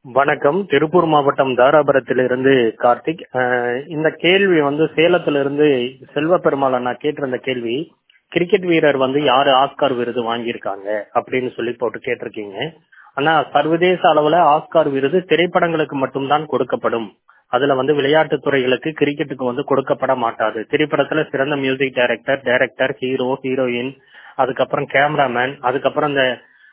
வணக்கம் திருப்பூர் மாவட்டம் தாராபுரத்திலிருந்து கார்த்திக் அஹ் இந்த கேள்வி வந்து சேலத்திலிருந்து செல்வ பெருமாள் அண்ணா கேட்டிருந்த கேள்வி கிரிக்கெட் வீரர் வந்து யாரு ஆஸ்கார் விருது வாங்கியிருக்காங்க அப்படின்னு சொல்லி போட்டு கேட்டிருக்கீங்க ஆனா சர்வதேச அளவுல ஆஸ்கார் விருது திரைப்படங்களுக்கு மட்டும்தான் கொடுக்கப்படும் அதுல வந்து விளையாட்டு துறைகளுக்கு கிரிக்கெட்டுக்கு வந்து கொடுக்கப்பட மாட்டாது திரைப்படத்துல சிறந்த music director director hero heroine அதுக்கப்புறம் கேமராமேன் அதுக்கப்புறம் இந்த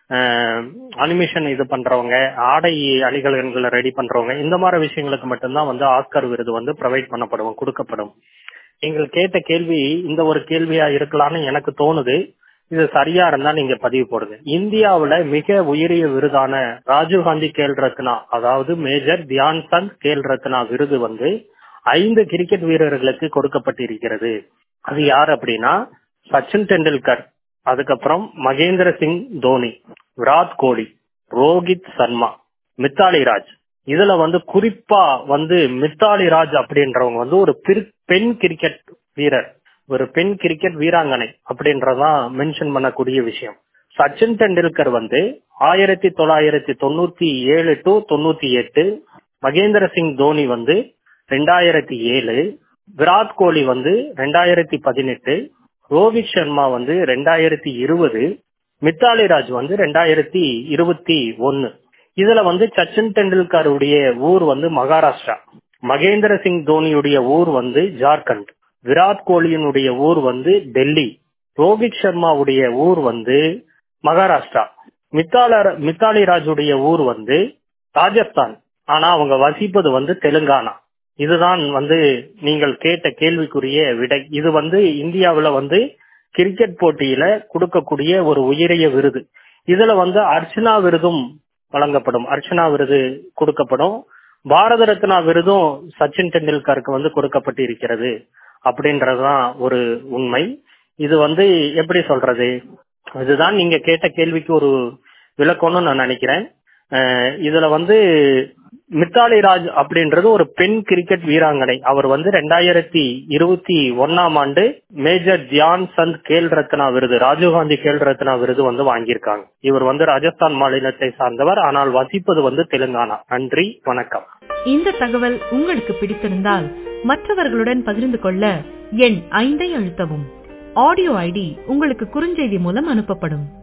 அனிமேஷன் இது பண்றவங்க ஆடை அணிகலன்களை ரெடி பண்றவங்க இந்த மாதிரி விஷயங்களுக்கு மட்டும்தான் வந்து ஆஸ்கர் விருது வந்து ப்ரொவைட் பண்ணப்படும் கொடுக்கப்படும் நீங்கள் கேட்ட கேள்வி இந்த ஒரு கேள்வியா இருக்கலாம்னு எனக்கு தோணுது இது சரியா இருந்தா நீங்க பதிவு போடுங்க இந்தியாவுல மிக உயரிய விருதான ராஜீவ்காந்தி கேல் ரத்னா அதாவது மேஜர் தியான் சந்த் கேல் ரத்னா விருது வந்து ஐந்து கிரிக்கெட் வீரர்களுக்கு கொடுக்கப்பட்டிருக்கிறது அது யார் அப்படின்னா சச்சின் டெண்டுல்கர் அதுக்கப்புறம் மகேந்திர சிங் தோனி விராட் கோலி ரோஹித் சர்மா மித்தாலி ராஜ் இதுல வந்து குறிப்பா வந்து மித்தாலி ராஜ் அப்படின்றவங்க வந்து ஒரு பெண் கிரிக்கெட் வீரர் ஒரு பெண் கிரிக்கெட் வீராங்கனை அப்படின்றதான் மென்ஷன் பண்ணக்கூடிய விஷயம் சச்சின் டெண்டுல்கர் வந்து ஆயிரத்தி தொள்ளாயிரத்தி தொண்ணூத்தி ஏழு டு தொண்ணூத்தி எட்டு மகேந்திர சிங் தோனி வந்து ரெண்டாயிரத்தி ஏழு விராட் கோலி வந்து ரெண்டாயிரத்தி பதினெட்டு ரோஹித் சர்மா வந்து ரெண்டாயிரத்தி இருபது மித்தாலி ராஜ் வந்து ரெண்டாயிரத்தி இருபத்தி ஒன்னு இதுல வந்து சச்சின் டெண்டுல்கருடைய ஊர் வந்து மகாராஷ்டிரா மகேந்திர சிங் தோனியுடைய ஊர் வந்து ஜார்க்கண்ட் விராட் கோலியினுடைய ஊர் வந்து டெல்லி ரோஹித் சர்மாவுடைய ஊர் வந்து மகாராஷ்டிரா மித்தால மித்தாலி ராஜுடைய ஊர் வந்து ராஜஸ்தான் ஆனா அவங்க வசிப்பது வந்து தெலுங்கானா இதுதான் வந்து நீங்கள் கேட்ட கேள்விக்குரிய விடை இது வந்து இந்தியாவுல வந்து கிரிக்கெட் போட்டியில கொடுக்கக்கூடிய ஒரு உயரிய விருது இதுல வந்து அர்ச்சனா விருதும் வழங்கப்படும் அர்ச்சனா விருது கொடுக்கப்படும் பாரத ரத்னா விருதும் சச்சின் டெண்டுல்கருக்கு வந்து கொடுக்கப்பட்டு இருக்கிறது அப்படின்றதுதான் ஒரு உண்மை இது வந்து எப்படி சொல்றது இதுதான் நீங்க கேட்ட கேள்விக்கு ஒரு விளக்கம்னு நான் நினைக்கிறேன் இதுல வந்து மித்தாலி ராஜ் அப்படின்றது ஒரு பெண் கிரிக்கெட் வீராங்கனை அவர் வந்து ரெண்டாயிரத்தி இருபத்தி ஒன்னாம் ஆண்டு மேஜர் தியான் சந்த் கேல் ரத்னா விருது ராஜீவ்காந்தி கேல் ரத்னா விருது வந்து வாங்கியிருக்காங்க இவர் வந்து ராஜஸ்தான் மாநிலத்தை சார்ந்தவர் ஆனால் வசிப்பது வந்து தெலுங்கானா நன்றி வணக்கம் இந்த தகவல் உங்களுக்கு பிடித்திருந்தால் மற்றவர்களுடன் பகிர்ந்து கொள்ள எண் ஐந்தை அழுத்தவும் ஆடியோ ஐடி உங்களுக்கு குறுஞ்செய்தி மூலம் அனுப்பப்படும்